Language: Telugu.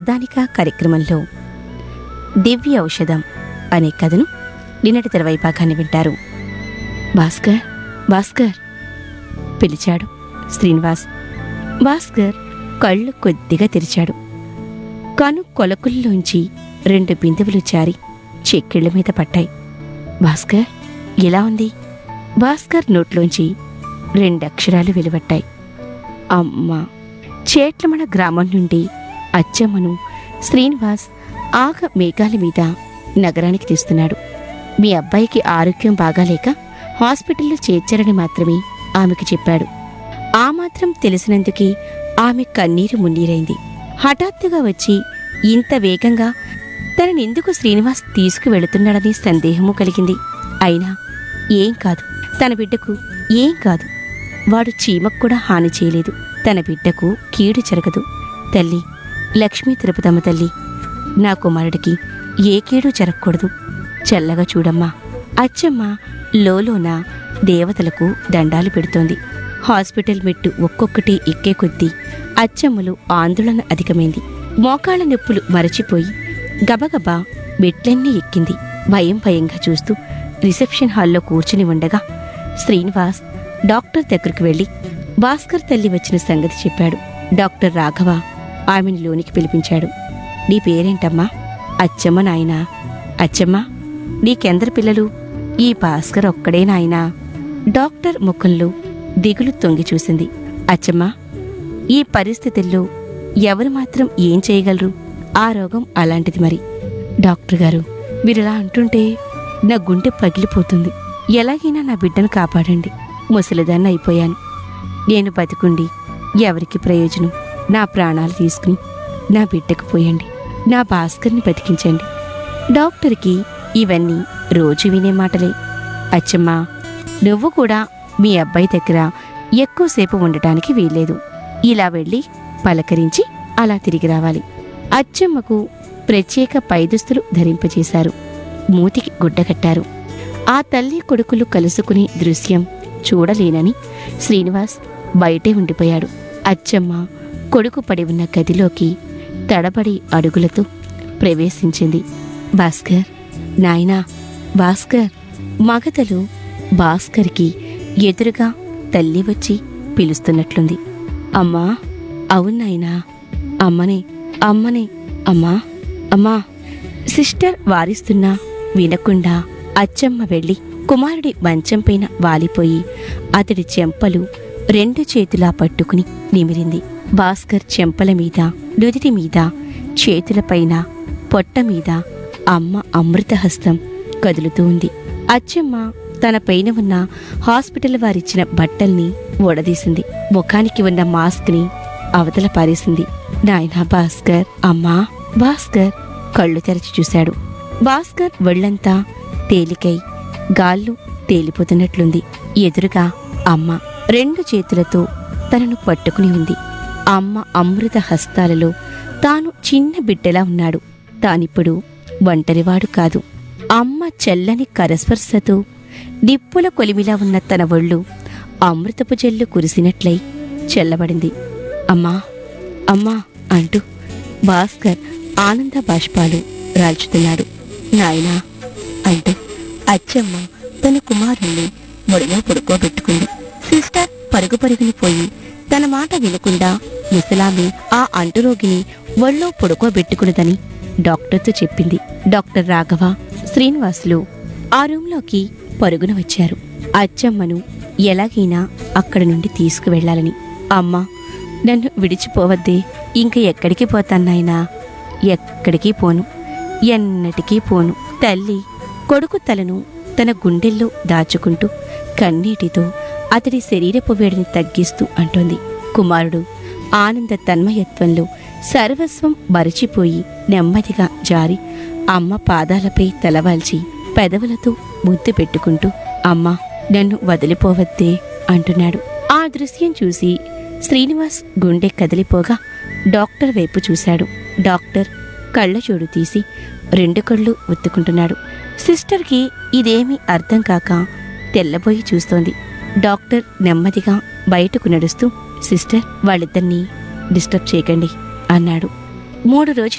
వరదానిక కార్యక్రమంలో దివ్య ఔషధం అనే కథను నిన్నటి తెరవై భాగాన్ని వింటారు భాస్కర్ భాస్కర్ పిలిచాడు శ్రీనివాస్ భాస్కర్ కళ్ళు కొద్దిగా తెరిచాడు కను కొలకుల్లోంచి రెండు బిందువులు జారి చెక్కిళ్ళ మీద పట్టాయి భాస్కర్ ఎలా ఉంది భాస్కర్ నోట్లోంచి రెండక్షరాలు వెలువట్టాయి అమ్మ చేట్లమణ గ్రామం నుండి అచ్చమ్మను శ్రీనివాస్ ఆగ మేఘాల మీద నగరానికి తీస్తున్నాడు మీ అబ్బాయికి ఆరోగ్యం బాగాలేక హాస్పిటల్లో చేర్చారని మాత్రమే ఆమెకు చెప్పాడు ఆ మాత్రం తెలిసినందుకే ఆమె కన్నీరు మున్నీరైంది హఠాత్తుగా వచ్చి ఇంత వేగంగా తననెందుకు శ్రీనివాస్ తీసుకువెళుతున్నాడని సందేహము కలిగింది అయినా ఏం కాదు తన బిడ్డకు ఏం కాదు వాడు చీమకు కూడా హాని చేయలేదు తన బిడ్డకు కీడు జరగదు తల్లి లక్ష్మీ తిరుపతమ్మ తల్లి నా కుమారుడికి ఏ కీడు జరగకూడదు చల్లగా చూడమ్మా అచ్చమ్మ లోలోన దేవతలకు దండాలు పెడుతోంది హాస్పిటల్ మెట్టు ఒక్కొక్కటి ఎక్కే కొద్దీ అచ్చమ్మలు ఆందోళన అధికమైంది మోకాళ్ళ నొప్పులు మరచిపోయి గబగబా మెట్లన్నీ ఎక్కింది భయం భయంగా చూస్తూ రిసెప్షన్ హాల్లో కూర్చుని ఉండగా శ్రీనివాస్ డాక్టర్ దగ్గరకు వెళ్లి భాస్కర్ తల్లి వచ్చిన సంగతి చెప్పాడు డాక్టర్ రాఘవ ఆమెను లోనికి పిలిపించాడు నీ పేరేంటమ్మా అచ్చమ్మ నాయనా అచ్చమ్మ నీకెందరు పిల్లలు ఈ భాస్కర్ ఒక్కడే నాయనా డాక్టర్ ముఖంలో దిగులు తొంగి చూసింది అచ్చమ్మ ఈ పరిస్థితుల్లో ఎవరు మాత్రం ఏం చేయగలరు ఆ రోగం అలాంటిది మరి డాక్టర్ గారు మీరిలా అంటుంటే నా గుండె పగిలిపోతుంది ఎలాగైనా నా బిడ్డను కాపాడండి ముసలిదాన్ని అయిపోయాను నేను బతికుండి ఎవరికి ప్రయోజనం నా ప్రాణాలు తీసుకుని నా బిడ్డకు పోయండి నా భాస్కర్ని బతికించండి డాక్టర్కి ఇవన్నీ రోజు వినే మాటలే అచ్చమ్మా నువ్వు కూడా మీ అబ్బాయి దగ్గర ఎక్కువసేపు ఉండటానికి వీల్లేదు ఇలా వెళ్ళి పలకరించి అలా తిరిగి రావాలి అచ్చమ్మకు ప్రత్యేక పైదుస్తులు ధరింపజేశారు మూతికి గుడ్డ కట్టారు ఆ తల్లి కొడుకులు కలుసుకునే దృశ్యం చూడలేనని శ్రీనివాస్ బయటే ఉండిపోయాడు అచ్చమ్మ కొడుకు పడి ఉన్న గదిలోకి తడబడి అడుగులతో ప్రవేశించింది భాస్కర్ నాయనా భాస్కర్ మగతలు భాస్కర్కి ఎదురుగా తల్లి వచ్చి పిలుస్తున్నట్లుంది అమ్మా అవునాయనా అమ్మనే అమ్మనే అమ్మా అమ్మా సిస్టర్ వారిస్తున్నా వినకుండా అచ్చమ్మ వెళ్ళి కుమారుడి మంచం పైన వాలిపోయి అతడి చెంపలు రెండు చేతులా పట్టుకుని నిమిరింది భాస్కర్ చెంపల మీద నుదిటి మీద చేతులపైన పొట్ట మీద అమ్మ అమృతహస్తం కదులుతూ ఉంది అచ్చమ్మ తన పైన ఉన్న హాస్పిటల్ వారిచ్చిన బట్టల్ని ఓడదీసింది ముఖానికి ఉన్న మాస్క్ని అవతల పారేసింది నాయనా భాస్కర్ అమ్మా భాస్కర్ కళ్ళు తెరచి చూశాడు భాస్కర్ ఒళ్ళంతా తేలికై గాళ్ళు తేలిపోతున్నట్లుంది ఎదురుగా అమ్మ రెండు చేతులతో తనను పట్టుకుని ఉంది అమ్మ అమృత హస్తాలలో తాను చిన్న బిడ్డలా ఉన్నాడు తానిప్పుడు ఒంటరివాడు కాదు అమ్మ చల్లని కరస్పర్శతో నిప్పుల కొలిమిలా ఉన్న తన ఒళ్ళు అమృతపు జల్లు కురిసినట్లై చల్లబడింది అమ్మా అమ్మా అంటూ భాస్కర్ ఆనంద బాష్పాలు రాల్చుతున్నాడు నాయనా అంటూ అచ్చమ్మ తన కుమారుణ్ణి మొడిలో పడుకోబెట్టుకుంది సిస్టర్ పరుగు పరుగుని పోయి తన మాట వినకుండా ముసలామి ఆ అంటురోగిని ఒళ్ళో పడుకోబెట్టుకున్నదని డాక్టర్తో చెప్పింది డాక్టర్ రాఘవ శ్రీనివాసులు ఆ రూంలోకి పరుగున వచ్చారు అచ్చమ్మను ఎలాగైనా అక్కడి నుండి తీసుకువెళ్లాలని అమ్మా నన్ను విడిచిపోవద్దే ఇంక ఎక్కడికి పోతాన్నాయనా ఎక్కడికి పోను ఎన్నటికీ పోను తల్లి కొడుకు తలను తన గుండెల్లో దాచుకుంటూ కన్నీటితో అతడి శరీరపు వేడిని తగ్గిస్తూ అంటోంది కుమారుడు ఆనంద తన్మయత్వంలో సర్వస్వం మరచిపోయి నెమ్మదిగా జారి అమ్మ పాదాలపై తలవాల్చి పెదవులతో ముద్దు పెట్టుకుంటూ అమ్మ నన్ను వదిలిపోవద్దే అంటున్నాడు ఆ దృశ్యం చూసి శ్రీనివాస్ గుండె కదిలిపోగా డాక్టర్ వైపు చూశాడు డాక్టర్ కళ్ళజోడు తీసి రెండు కళ్ళు ఒత్తుకుంటున్నాడు సిస్టర్కి ఇదేమీ అర్థం కాక తెల్లబోయి చూస్తోంది డాక్టర్ నెమ్మదిగా బయటకు నడుస్తూ సిస్టర్ వాళ్ళిద్దరినీ డిస్టర్బ్ చేయకండి అన్నాడు మూడు రోజుల